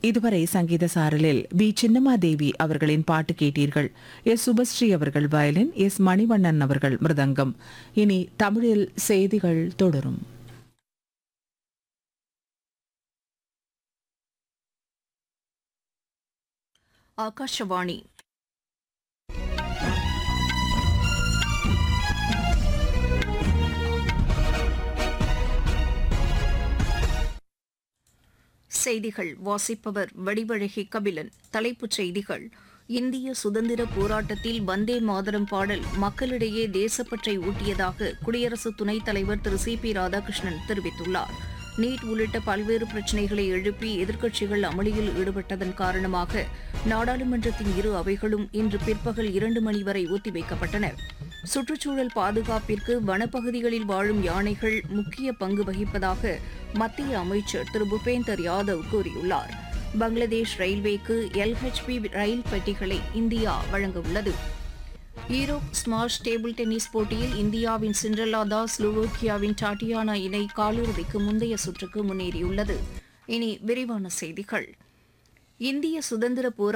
இதுவரை சங்கீத சாரலில் பி சின்னமாதேவி அவர்களின் பாட்டு கேட்டீர்கள் எஸ் சுபஸ்ரீ அவர்கள் வயலின் எஸ் மணிவண்ணன் அவர்கள் மிருதங்கம் இனி தமிழில் செய்திகள் தொடரும் ಆಕಾಶವಾಣಿ செய்திகள் வாசிப்பவர் வடிவழகி கபிலன் தலைப்புச் செய்திகள் இந்திய சுதந்திர போராட்டத்தில் வந்தே மாதரம் பாடல் மக்களிடையே தேசப்பற்றை ஊட்டியதாக குடியரசு துணைத் தலைவர் திரு சி பி ராதாகிருஷ்ணன் தெரிவித்துள்ளார் நீட் உள்ளிட்ட பல்வேறு பிரச்சினைகளை எழுப்பி எதிர்க்கட்சிகள் அமளியில் ஈடுபட்டதன் காரணமாக நாடாளுமன்றத்தின் இரு அவைகளும் இன்று பிற்பகல் இரண்டு மணி வரை ஒத்திவைக்கப்பட்டன சுற்றுச்சூழல் பாதுகாப்பிற்கு வனப்பகுதிகளில் வாழும் யானைகள் முக்கிய பங்கு வகிப்பதாக மத்திய அமைச்சர் திரு பூபேந்தர் யாதவ் கூறியுள்ளார் பங்களாதேஷ் ரயில்வேக்கு எல்ஹெச்பி ரயில் பெட்டிகளை இந்தியா வழங்கவுள்ளது ஈரோப் ஸ்மாஷ் டேபிள் டென்னிஸ் போட்டியில் இந்தியாவின் சிண்ட்ரலா தாஸ் ஸ்லோவோக்கியாவின் டாட்டியானா இணை காலிறுதிக்கு முந்தைய சுற்றுக்கு முன்னேறியுள்ளது இனி விரிவான செய்திகள் இந்திய சுதந்திர போரா